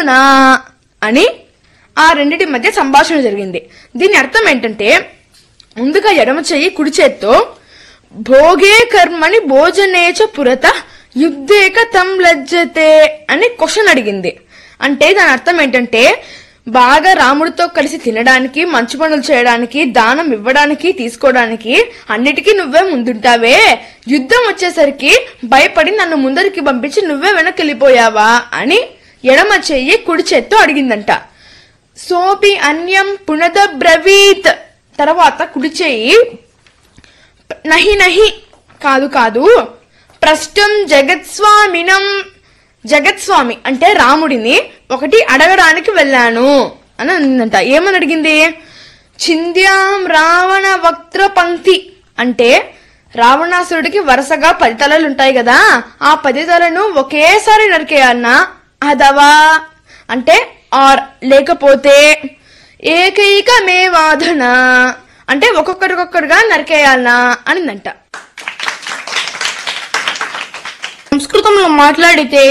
అర్జున అని ఆ రెండిటి మధ్య సంభాషణ జరిగింది దీని అర్థం ఏంటంటే ముందుగా ఎడమ చెయ్యి కుడి చేత్తో భోగే కర్మని భోజనేచ పురత యుద్ధేక తం లజ్జతే అని క్వశ్చన్ అడిగింది అంటే దాని అర్థం ఏంటంటే బాగా రాముడితో కలిసి తినడానికి మంచి పనులు చేయడానికి దానం ఇవ్వడానికి తీసుకోవడానికి అన్నిటికీ నువ్వే ముందుంటావే యుద్ధం వచ్చేసరికి భయపడి నన్ను ముందరికి పంపించి నువ్వే వెనక్కి వెళ్ళిపోయావా అని ఎడమ చెయ్యి కుడి చేత్తో అడిగిందంట సోపి అన్యం పునద బ్రవీత్ తర్వాత కుడి చేయి నహి నహి కాదు కాదు ప్రష్టం జగత్స్వామినం జగత్స్వామి అంటే రాముడిని ఒకటి అడగడానికి వెళ్ళాను అని అందంట ఏమని అడిగింది చింద్యాం రావణ వక్త్ర పంక్తి అంటే రావణాసురుడికి వరుసగా పది తలలు ఉంటాయి కదా ఆ పది తలను ఒకేసారి నరికేయన్నా అదవా అంటే ఆర్ లేకపోతే ఏకైక మేవాధన అంటే ఒక్కొక్కరికొక్కరుగా నరికేయాలనా అనిందంట సంస్కృతంలో మాట్లాడితే